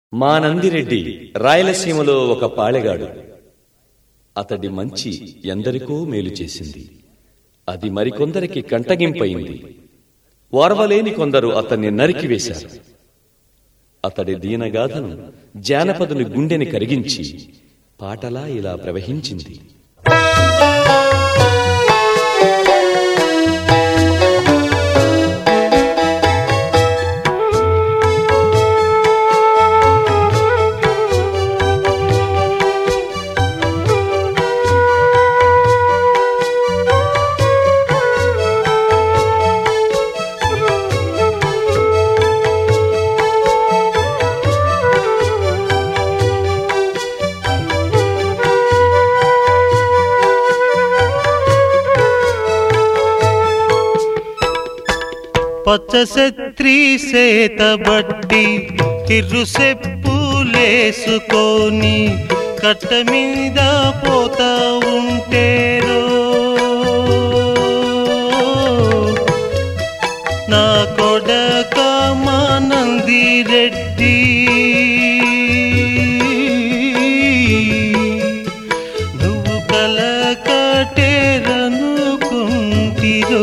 మా నందిరెడ్డి రాయలసీమలో ఒక పాళెగాడు అతడి మంచి ఎందరికో మేలు చేసింది అది మరికొందరికి కంటగింపయింది ఓర్వలేని కొందరు అతన్ని నరికివేశారు అతడి దీనగాథను జానపదుని గుండెని కరిగించి పాటలా ఇలా ప్రవహించింది పచ్చశత్రి సేత బట్టి కిర్రు సెప్పులేసుకొని కట్ట మీద పోతా ఉంటేరో నా కొడక మానంది రెడ్డి నువ్వు కలకటేరనుకుంటిరో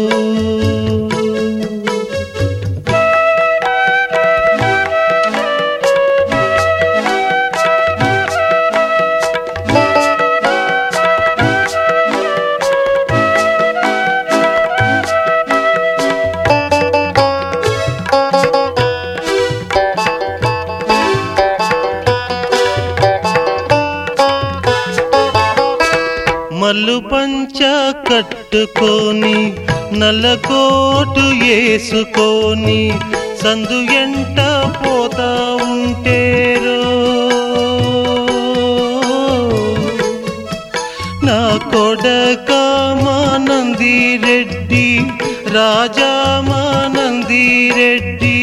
మల్లు పంచ కట్టుకొని నల్లకోటు వేసుకొని సందు ఎంట పోతా ఉంటేరో నా కొడక మానంది రెడ్డి రాజా మానంది రెడ్డి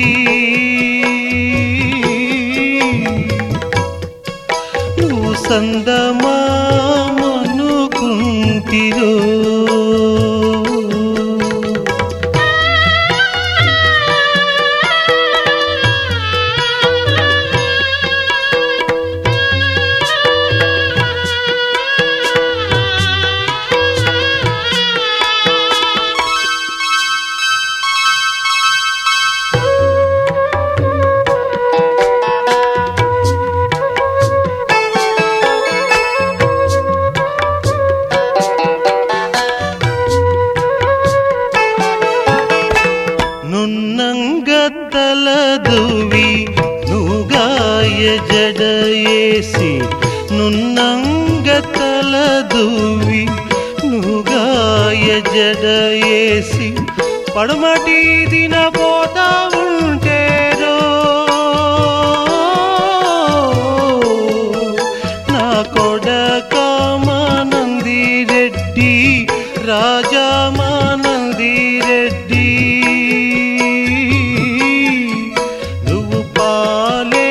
నువ్వు సందమామనుకుంటిరో నున్నంగతల దువి నుగాయ జడయేసి నున్నంగతల దువి నుగాయ జడయేసి పడమటి దిన పోతా ఉంటేరో నా కొడక మానంది రెడ్డి రాజా మానంది రెడ్డి నువ్వు పాలే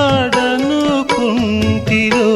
గాడనుకుంటిరో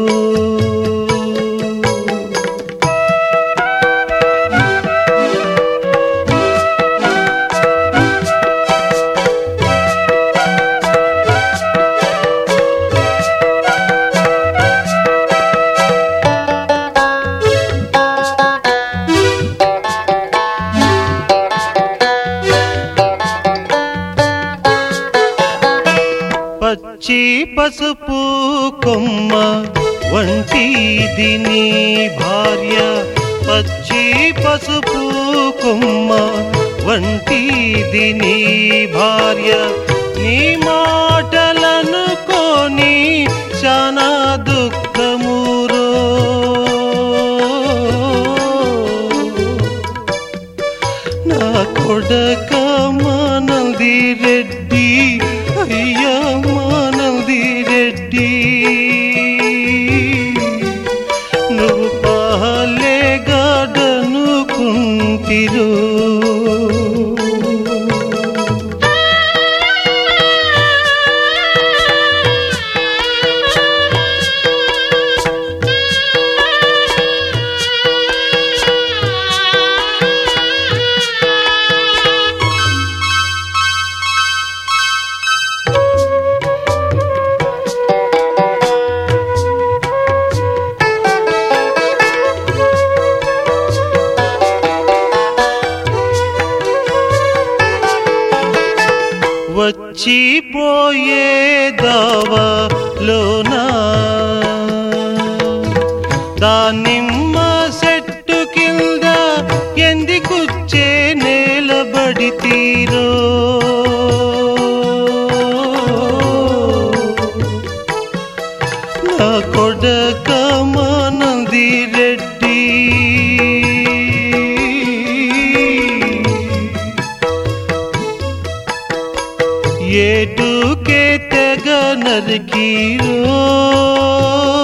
పచ్చి పసుపు కొమ్మ వంటిది నీ భార్య పచ్చి పసుపు కొమ్మ వంటిది నీ భార్య నీ మాటలను కొని శానా దుఃఖమురో నా కొడక మానంది రెడ్డి అయ్యా మానంది రెడ్డి నువ్వు పాలే గాడనుకుంటిరో వచ్చిపోయే దావలోనా దానిమ్మ చెట్టు కింద ఎందుకుచ్చే నేలబడి తీరో నా కొడక మానంది రెడ్డి ఏటుకే తెగ నరికీరో